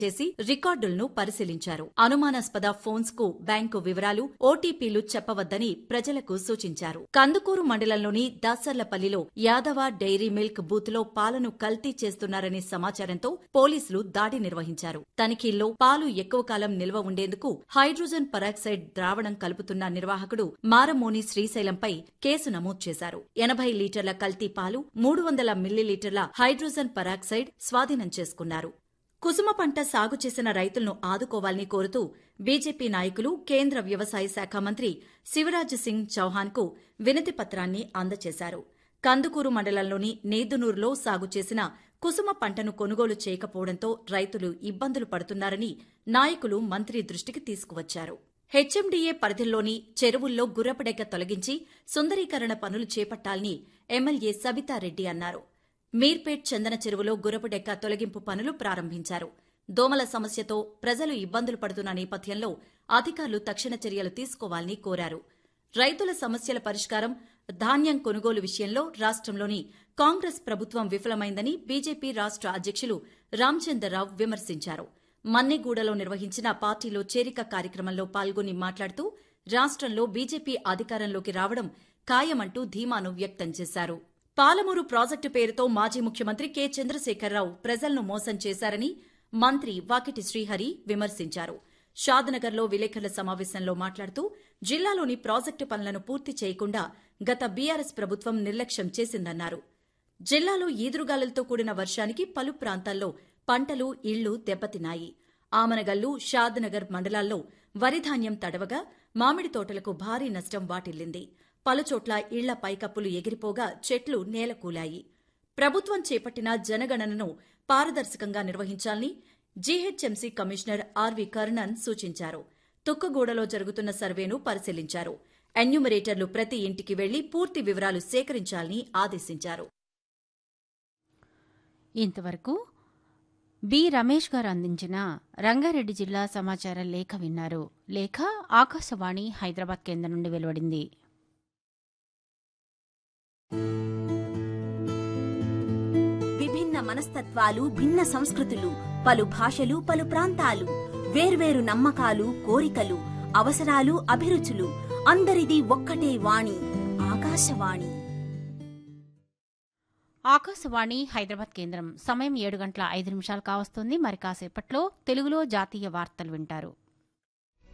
చేసి రికార్డులను పరిశీలించారు అనుమానాస్పద ఫోన్స్ కు బ్యాంకు వివరాలు ఓటీపీలు చెప్పవద్దని ప్రజలకు సూచించారు కందుకూరు మండలంలోని దాసర్లపల్లిలో యాదవ డైరీ మిల్క్ బూత్ లో పాలను కల్తీ చేస్తున్నారనే సమాచారంతో పోలీసులు దాడి నిర్వహించారు తనిఖీల్లో పాలు ఎక్కువ కాలం నిల్వ ఉండేందుకు హైడ్రోజన్ పరాక్సైడ్ ద్రావణం కలుపుతున్న నిర్వాహకుడు మారమోని శ్రీశైలంపై కేసు నమోదు చేశారు ఎనభై లీటర్ల కల్తీ పాలు మూడు వందల మిల్లీలీటర్ల హైడ్రోజన్ పరాక్సైడ్ స్వాధీనం చేసుకున్నారు కుసుమ పంట సాగు చేసిన రైతులను ఆదుకోవాలని కోరుతూ బీజేపీ నాయకులు కేంద్ర వ్యవసాయ శాఖ మంత్రి శివరాజ్ సింగ్ చౌహాన్కు వినతి పత్రాన్ని అందజేశారు కందుకూరు మండలంలోని నేదునూరులో సాగు చేసిన కుసుమ పంటను కొనుగోలు చేయకపోవడంతో రైతులు ఇబ్బందులు పడుతున్నారని నాయకులు మంత్రి దృష్టికి తీసుకువచ్చారు హెచ్ఎండీఏ పరిధిలోని చెరువుల్లో గుర్రపడెక్క తొలగించి సుందరీకరణ పనులు చేపట్టాలని ఎమ్మెల్యే సబితారెడ్డి అన్నారు మీర్పేట్ చందన చెరువులో గుర్రపుడెక్క తొలగింపు పనులు ప్రారంభించారు దోమల సమస్యతో ప్రజలు ఇబ్బందులు పడుతున్న నేపథ్యంలో అధికారులు తక్షణ చర్యలు తీసుకోవాలని కోరారు రైతుల సమస్యల పరిష్కారం ధాన్యం కొనుగోలు విషయంలో రాష్ట్రంలోని కాంగ్రెస్ ప్రభుత్వం విఫలమైందని బీజేపీ రాష్ట్ర అధ్యక్షులు రామచంద్రరావు విమర్శించారు మన్నెగూడలో నిర్వహించిన పార్టీలో చేరిక కార్యక్రమంలో పాల్గొని మాట్లాడుతూ రాష్ట్రంలో బీజేపీ అధికారంలోకి రావడం ఖాయమంటూ ధీమాను వ్యక్తం చేశారు పాలమూరు ప్రాజెక్టు పేరుతో మాజీ ముఖ్యమంత్రి కె చంద్రశేఖరరావు ప్రజలను మోసం చేశారని మంత్రి వాకిటి శ్రీహరి విమర్శించారు షాద్నగర్లో విలేకరుల సమావేశంలో మాట్లాడుతూ జిల్లాలోని ప్రాజెక్టు పనులను పూర్తి చేయకుండా గత బీఆర్ఎస్ ప్రభుత్వం నిర్లక్ష్యం చేసిందన్నారు జిల్లాలో ఈదురుగాలులతో కూడిన వర్షానికి పలు ప్రాంతాల్లో పంటలు ఇళ్లు దెబ్బతిన్నాయి ఆమనగల్లు షాద్నగర్ మండలాల్లో వరిధాన్యం తడవగా మామిడి తోటలకు భారీ నష్టం వాటిల్లింది పలుచోట్ల ఇళ్ల పైకప్పులు ఎగిరిపోగా చెట్లు నేలకూలాయి ప్రభుత్వం చేపట్టిన జనగణనను పారదర్శకంగా నిర్వహించాలని జీహెచ్ఎంసీ కమిషనర్ ఆర్వి కర్ణన్ సూచించారు తుక్కుగూడలో జరుగుతున్న సర్వేను పరిశీలించారు ఎన్యూమరేటర్లు ప్రతి ఇంటికి వెళ్లి పూర్తి వివరాలు సేకరించాలని ఆదేశించారు ఇంతవరకు బి రమేష్ గారు అందించిన రంగారెడ్డి జిల్లా సమాచార లేఖ విన్నారు లేఖ ఆకాశవాణి హైదరాబాద్ కేంద్రం నుండి వెలువడింది విభిన్న మనస్తత్వాలు భిన్న సంస్కృతులు పలు భాషలు పలు ప్రాంతాలు వేర్వేరు నమ్మకాలు కోరికలు అవసరాలు అభిరుచులు అందరిది ఒక్కటే వాణి ఆకాశవాణి ఆకాశవాణి హైదరాబాద్ కేంద్రం సమయం ఏడు గంటల ఐదు నిమిషాలు కావస్తుంది మరి కాసేపట్లో తెలుగులో జాతీయ వార్తలు వింటారు